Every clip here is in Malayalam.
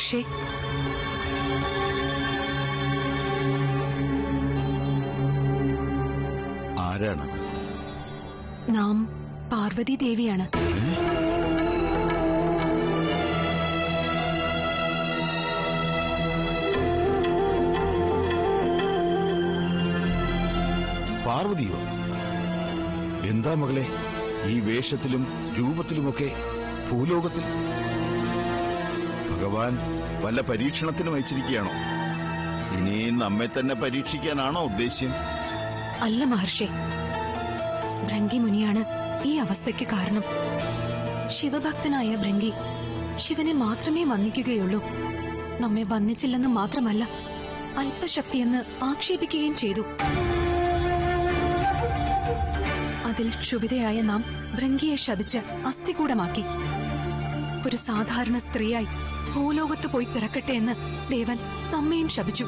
മഹർഷി ആരാണ് നാം പാർവതി ദേവിയാണ് പാർവതിയോ എന്താ മകളെ ഈ വേഷത്തിലും രൂപത്തിലുമൊക്കെ ഭൂലോകത്തിൽ ഭഗവാൻ വല്ല പരീക്ഷണത്തിനും അയച്ചിരിക്കുകയാണോ ഇനി നമ്മെ തന്നെ പരീക്ഷിക്കാനാണോ ഉദ്ദേശ്യം അല്ല മഹർഷി ഭൃംഗി മുനിയാണ് ഈ അവസ്ഥയ്ക്ക് കാരണം ശിവഭക്തനായ ഭൃംഗി ശിവനെ മാത്രമേ വന്ദിക്കുകയുള്ളൂ നമ്മെ വന്നിച്ചില്ലെന്ന് മാത്രമല്ല അല്പശക്തിയെന്ന് ആക്ഷേപിക്കുകയും ചെയ്തു അതിൽ ക്ഷുഭിതയായ നാം ഭൃംഗിയെ ശപിച്ച് അസ്ഥികൂടമാക്കി ഒരു സാധാരണ സ്ത്രീയായി ഭൂലോകത്ത് പോയി പിറക്കട്ടെ എന്ന് ദേവൻ നമ്മയും ശപിച്ചു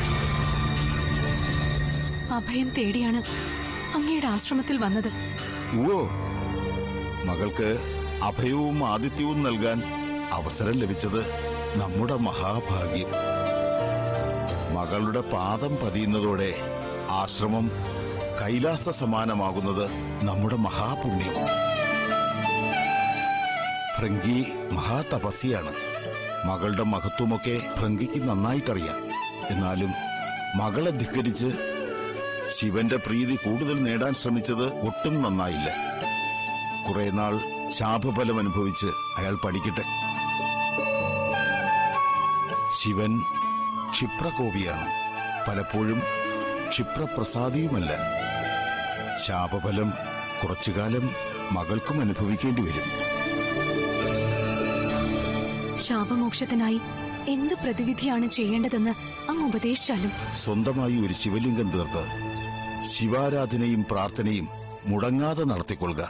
അഭയം തേടിയാണ് അങ്ങയുടെ ആശ്രമത്തിൽ വന്നത് ഓ മകൾക്ക് അഭയവും ആതിഥ്യവും നൽകാൻ അവസരം ലഭിച്ചത് നമ്മുടെ മഹാഭാഗ്യം മകളുടെ പാദം പതിയുന്നതോടെ ആശ്രമം കൈലാസ സമാനമാകുന്നത് നമ്മുടെ മഹാപുണ്യം ഭൃങ്കി മഹാതപസ്യാണ് മകളുടെ മഹത്വമൊക്കെ ഭൃങ്കിക്ക് നന്നായിട്ടറിയാം എന്നാലും മകളെ ധിക്കരിച്ച് ശിവന്റെ പ്രീതി കൂടുതൽ നേടാൻ ശ്രമിച്ചത് ഒട്ടും നന്നായില്ല കുറെ നാൾ ശാപഫലം അനുഭവിച്ച് അയാൾ പഠിക്കട്ടെ ശിവൻ ക്ഷിപ്രകോപിയാണ് പലപ്പോഴും ക്ഷിപ്രപ്രസാദിയുമല്ല ശാപഫലം കുറച്ചുകാലം മകൾക്കും അനുഭവിക്കേണ്ടി വരും ശാപമോക്ഷത്തിനായി എന്ത് പ്രതിവിധിയാണ് ചെയ്യേണ്ടതെന്ന് അങ്ങ് ഉപദേശിച്ചാലും സ്വന്തമായി ഒരു ശിവലിംഗം തീർത്ത് ശിവാരാധനയും പ്രാർത്ഥനയും മുടങ്ങാതെ നടത്തിക്കൊള്ളുക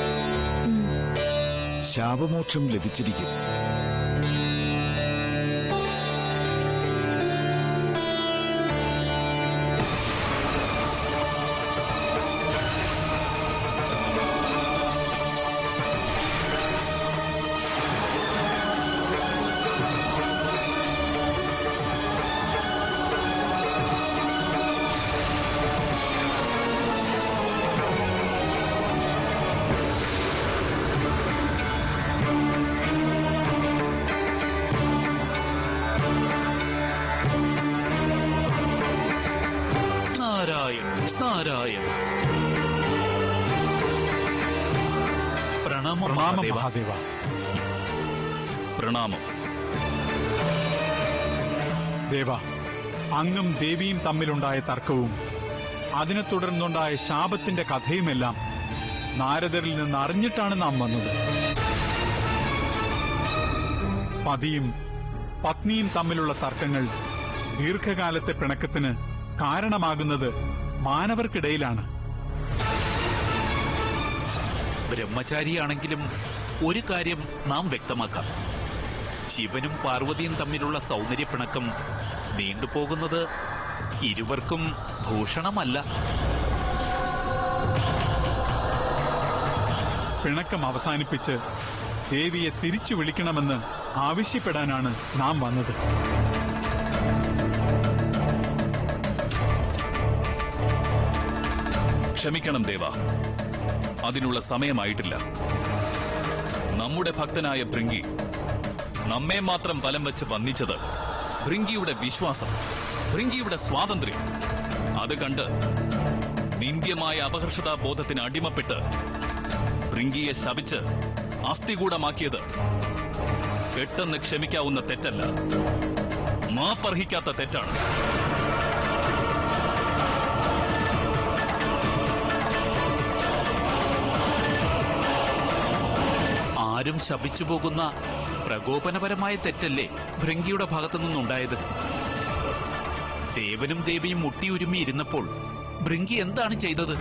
ശാപമോക്ഷം ലഭിച്ചിരിക്കും നാരായണ നാരായണ പ്രണാമം പ്രണാമം മഹാദേവ മഹാദേവ പ്രണാമം ദേവ അങ്ങും ദേവിയും തമ്മിലുണ്ടായ തർക്കവും അതിനെ തുടർന്നുണ്ടായ ശാപത്തിന്റെ കഥയുമെല്ലാം നാരദരിൽ നിന്ന് അറിഞ്ഞിട്ടാണ് നാം വന്നത് പതിയും പത്നിയും തമ്മിലുള്ള തർക്കങ്ങൾ ദീർഘകാലത്തെ പിണക്കത്തിന് കാരണമാകുന്നത് മാനവർക്കിടയിലാണ് ബ്രഹ്മചാരിയാണെങ്കിലും ഒരു കാര്യം നാം വ്യക്തമാക്കാം ശിവനും പാർവതിയും തമ്മിലുള്ള സൗന്ദര്യപ്പിണക്കം നീണ്ടുപോകുന്നത് ഇരുവർക്കും ഭൂഷണമല്ല പിണക്കം അവസാനിപ്പിച്ച് ദേവിയെ തിരിച്ചു വിളിക്കണമെന്ന് ആവശ്യപ്പെടാനാണ് നാം വന്നത് ക്ഷമിക്കണം ദേവ അതിനുള്ള സമയമായിട്ടില്ല നമ്മുടെ ഭക്തനായ ഭൃങ്കി നമ്മെ മാത്രം ഫലം വെച്ച് വന്നിച്ചത് ഭൃങ്കിയുടെ വിശ്വാസം ഭൃങ്കിയുടെ സ്വാതന്ത്ര്യം അത് കണ്ട് നിന്ദ്യമായ അപഹർഷതാ ബോധത്തിന് അടിമപ്പെട്ട് ഭൃങ്കിയെ ശപിച്ച് അസ്ഥികൂടമാക്കിയത് പെട്ടെന്ന് ക്ഷമിക്കാവുന്ന തെറ്റല്ല മാപ്പർഹിക്കാത്ത തെറ്റാണ് ആരും ശപിച്ചു പോകുന്ന പ്രകോപനപരമായ തെറ്റല്ലേ ഭൃങ്കിയുടെ ഭാഗത്തു നിന്നുണ്ടായത് ദേവനും ദേവിയും മുട്ടിയുരുമി ഇരുന്നപ്പോൾ ഭൃങ്കി എന്താണ് ചെയ്തത്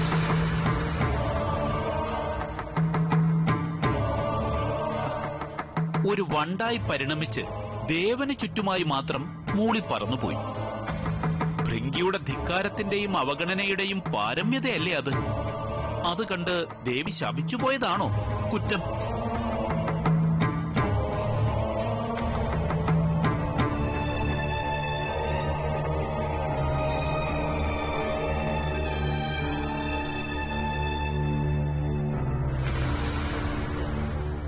ഒരു വണ്ടായി പരിണമിച്ച് ദേവന് ചുറ്റുമായി മാത്രം മൂളി പറന്നുപോയി ഭൃങ്കിയുടെ ധിക്കാരത്തിന്റെയും അവഗണനയുടെയും പാരമ്യതയല്ലേ അത് അത് കണ്ട് ദേവി ശപിച്ചു പോയതാണോ കുറ്റം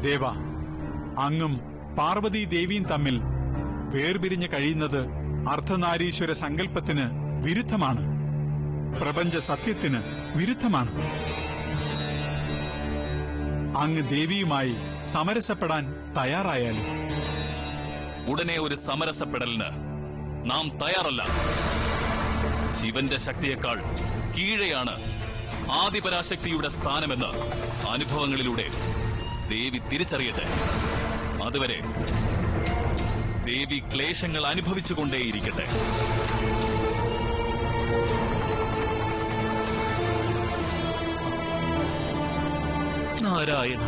ദേവ അങ്ങും പാർവതി ദേവിയും തമ്മിൽ വേർപിരിഞ്ഞ് കഴിയുന്നത് അർദ്ധനാരീശ്വര സങ്കല്പത്തിന് വിരുദ്ധമാണ് പ്രപഞ്ച സത്യത്തിന് വിരുദ്ധമാണ് അങ്ങ് ദേവിയുമായി സമരസപ്പെടാൻ തയ്യാറായാലും ഉടനെ ഒരു സമരസപ്പെടലിന് നാം തയ്യാറല്ല ശിവന്റെ ശക്തിയേക്കാൾ കീഴെയാണ് ആദിപരാശക്തിയുടെ സ്ഥാനമെന്ന് അനുഭവങ്ങളിലൂടെ ദേവി തിരിച്ചറിയട്ടെ അതുവരെ ദേവി ക്ലേശങ്ങൾ അനുഭവിച്ചുകൊണ്ടേയിരിക്കട്ടെ നാരായണ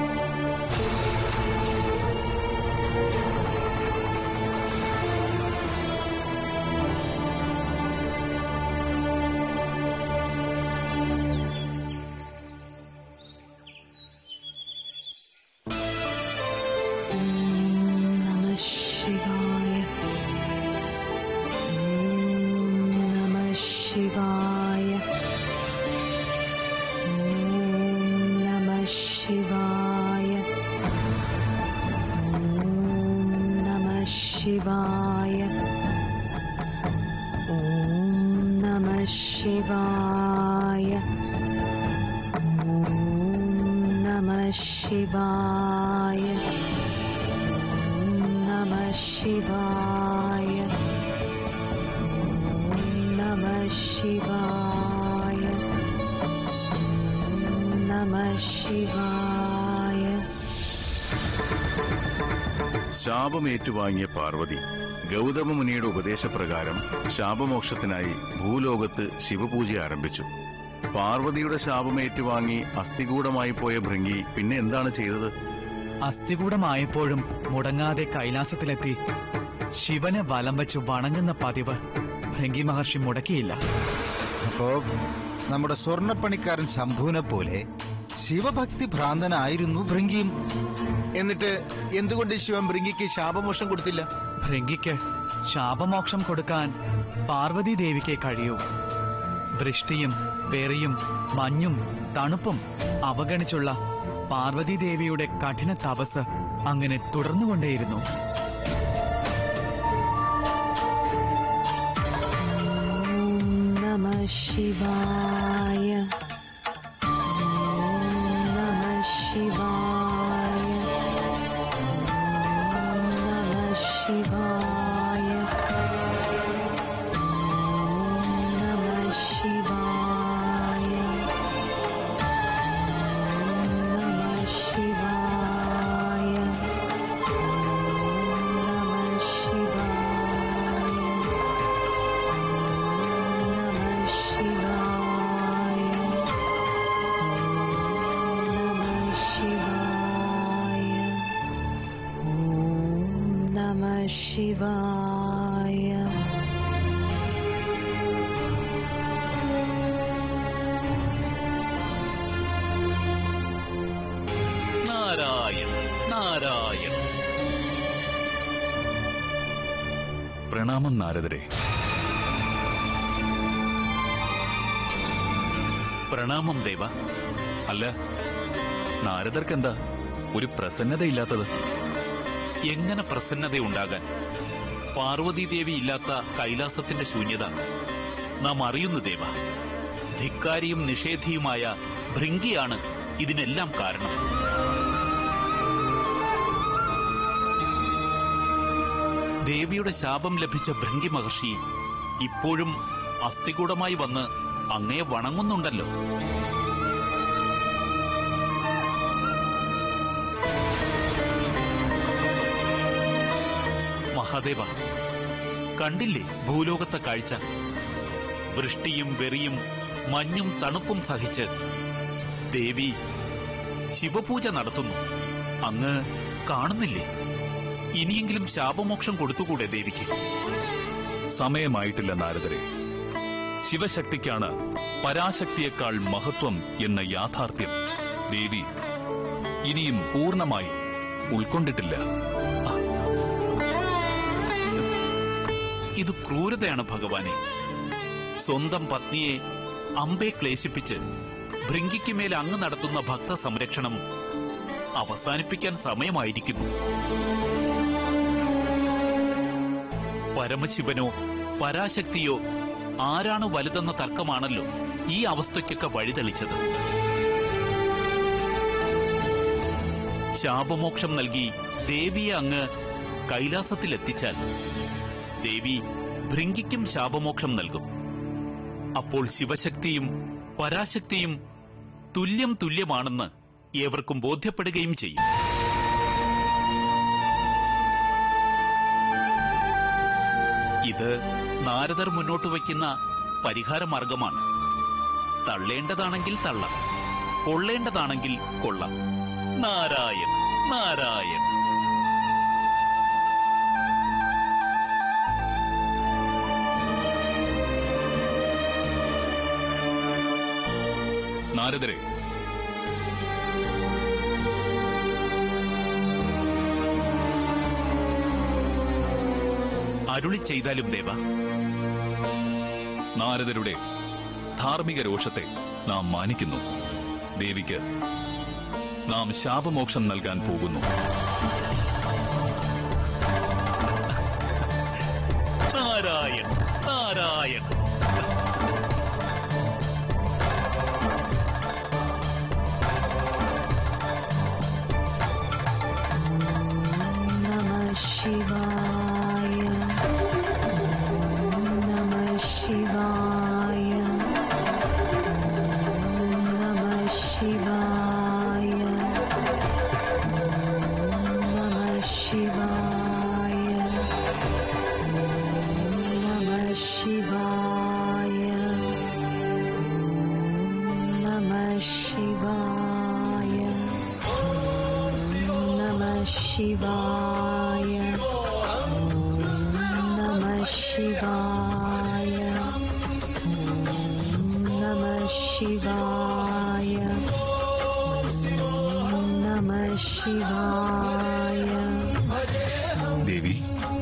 നമ ശിവായ ഓം നമ ശിവായ ഓം നമ ശിവായ ഓം നമ ശിവായ ഓം നമ ശിവായ ഓം നമ ശിവായ നമ ശിവായ നമ ശിവായ നമ ശിവായ ശാപമേറ്റുവാങ്ങിയ പാർവതി ഗൗതമ മുനിയുടെ ഉപദേശപ്രകാരം ശാപമോക്ഷത്തിനായി ഭൂലോകത്ത് ശിവപൂജ ആരംഭിച്ചു പാർവതിയുടെ ശാപമേറ്റുവാങ്ങി അസ്ഥികൂടമായി പോയ ഭൃങ്കി പിന്നെ എന്താണ് ചെയ്തത് അസ്ഥികൂടമായപ്പോഴും മുടങ്ങാതെ കൈലാസത്തിലെത്തി ശിവനെ വലം വെച്ച് വണങ്ങുന്ന പതിവ് ഭൃങ്കി മഹർഷി മുടക്കിയില്ല അപ്പോ നമ്മുടെ സ്വർണപ്പണിക്കാരൻ ശംഭുവിനെ പോലെ ശിവഭക്തി ഭ്രാന്തനായിരുന്നു ഭൃങ്കിയും എന്നിട്ട് എന്തുകൊണ്ട് ശിവൻ ഭൃങ്കിക്ക് ശാപമോഷം കൊടുത്തില്ല ഭൃങ്കിക്ക് ശാപമോക്ഷം കൊടുക്കാൻ പാർവതി ദേവിക്ക് കഴിയൂ വൃഷ്ടിയും വെറിയും മഞ്ഞും തണുപ്പും അവഗണിച്ചുള്ള പാർവതി ദേവിയുടെ കഠിന തപസ് അങ്ങനെ തുടർന്നുകൊണ്ടേയിരുന്നു ഓം നമ ശിവായ ഓം നമ ശിവായ ഓം നമ ശിവായ ഓം നമ ശിവായ ഓം നമ ശിവായ ഓം നമ ശിവായ നമ ശിവായ നാരായണ നാരായണ പ്രണാമം നാരദരെ പ്രണാമം ദേവ അല്ല നാരദർക്കെന്താ ഒരു പ്രസന്നതയില്ലാത്തത് എങ്ങനെ പ്രസന്നതയുണ്ടാകാൻ പാർവതീദേവി ഇല്ലാത്ത കൈലാസത്തിന്റെ ശൂന്യത നാം അറിയുന്നു ദേവ ധിക്കാരിയും നിഷേധിയുമായ ഭൃങ്കിയാണ് ഇതിനെല്ലാം കാരണം ദേവിയുടെ ശാപം ലഭിച്ച ഭൃങ്കി മഹർഷി ഇപ്പോഴും അസ്ഥികൂടമായി വന്ന് അങ്ങയെ വണങ്ങുന്നുണ്ടല്ലോ മഹാദേവ കണ്ടില്ലേ ഭൂലോകത്തെ കാഴ്ച വൃഷ്ടിയും വെറിയും മഞ്ഞും തണുപ്പും സഹിച്ച് ദേവി ശിവപൂജ നടത്തുന്നു അങ്ങ് കാണുന്നില്ലേ ഇനിയെങ്കിലും ശാപമോക്ഷം കൊടുത്തുകൂടെ ദേവിക്ക് സമയമായിട്ടില്ല നാരദരെ ശിവശക്തിക്കാണ് പരാശക്തിയേക്കാൾ മഹത്വം എന്ന യാഥാർത്ഥ്യം ദേവി ഇനിയും പൂർണ്ണമായി ഉൾക്കൊണ്ടിട്ടില്ല ഇത് ക്രൂരതയാണ് ഭഗവാനെ സ്വന്തം പത്നിയെ അമ്പെ ക്ലേശിപ്പിച്ച് ഭൃങ്കിക്ക് മേൽ അങ്ങ് നടത്തുന്ന ഭക്ത സംരക്ഷണം അവസാനിപ്പിക്കാൻ സമയമായിരിക്കുന്നു പരമശിവനോ പരാശക്തിയോ ആരാണ് വലുതെന്ന തർക്കമാണല്ലോ ഈ അവസ്ഥയ്ക്കൊക്കെ വഴിതെളിച്ചത് ശാപമോക്ഷം നൽകി ദേവിയെ അങ്ങ് കൈലാസത്തിലെത്തിച്ചാൽ ദേവി ഭൃങ്കിക്കും ശാപമോക്ഷം നൽകും അപ്പോൾ ശിവശക്തിയും പരാശക്തിയും തുല്യം തുല്യമാണെന്ന് ഏവർക്കും ബോധ്യപ്പെടുകയും ചെയ്യും ഇത് നാരദർ മുന്നോട്ട് വയ്ക്കുന്ന പരിഹാര മാർഗമാണ് തള്ളേണ്ടതാണെങ്കിൽ തള്ളാം കൊള്ളേണ്ടതാണെങ്കിൽ കൊള്ളാം നാരായൺ നാരായൺ നാരദരെ അരുളി ചെയ്താലും ദേവ നാരദരുടെ ധാർമ്മിക രോഷത്തെ നാം മാനിക്കുന്നു ദേവിക്ക് നാം ശാപമോക്ഷം നൽകാൻ പോകുന്നു നാരായൺ നാരായൺ नमः शिवाय नमः शिवाय नमः शिवाय नमः शिवाय नमः शिवाय नमः शिवाय नमः शिवाय नमः शिवाय नमः शिवाय नमः शिवाय ദേവി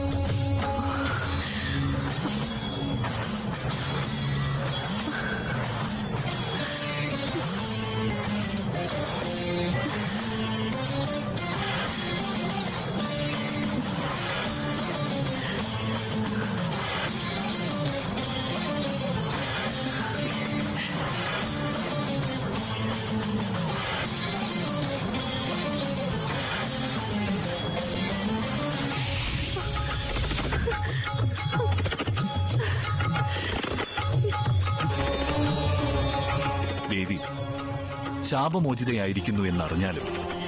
ദേവി ശാപമോചിതയായിരിക്കുന്നു എന്നറിഞ്ഞാലും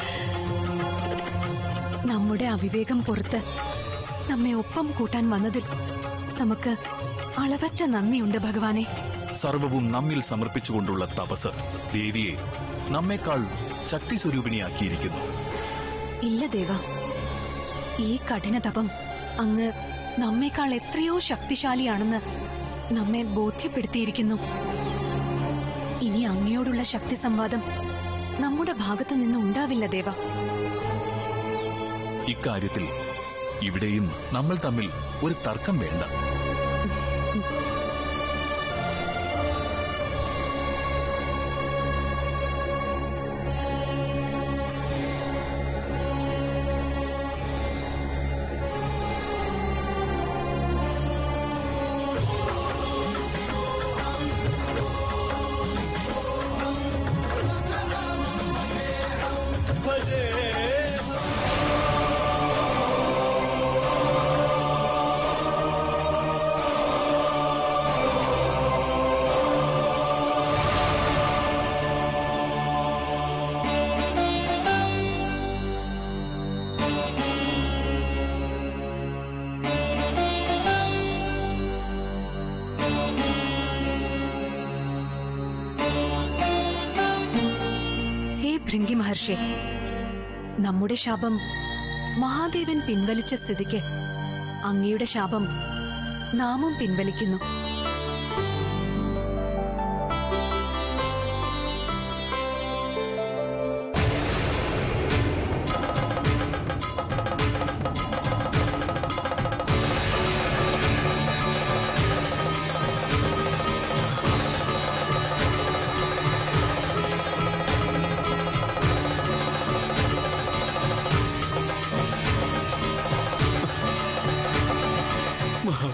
നമ്മുടെ അവിവേകം പുറത്ത് നമ്മെ ഒപ്പം കൂട്ടാൻ വന്നതിൽ നമുക്ക് അളവറ്റ നന്ദിയുണ്ട് ഭഗവാനെ സർവവും നമ്മിൽ സമർപ്പിച്ചുകൊണ്ടുള്ള തപസ് ദേവിയെ നമ്മെക്കാൾ ശക്തി സ്വരൂപിണിയാക്കിയിരിക്കുന്നു ഇല്ല ദേവ ഈ കഠിന തപം അങ്ങ് നമ്മേക്കാൾ എത്രയോ ശക്തിശാലിയാണെന്ന് നമ്മെ ബോധ്യപ്പെടുത്തിയിരിക്കുന്നു ഇനി അങ്ങയോടുള്ള ശക്തി സംവാദം നമ്മുടെ ഭാഗത്തു നിന്ന് ഉണ്ടാവില്ല ദേവ ഇക്കാര്യത്തിൽ ഇവിടെയും നമ്മൾ തമ്മിൽ ഒരു തർക്കം വേണ്ട ഹേ ഭൃംഗി മഹർഷി നമ്മുടെ ശാപം മഹാദേവൻ പിൻവലിച്ച സ്ഥിതിക്ക് അങ്ങയുടെ ശാപം നാമും പിൻവലിക്കുന്നു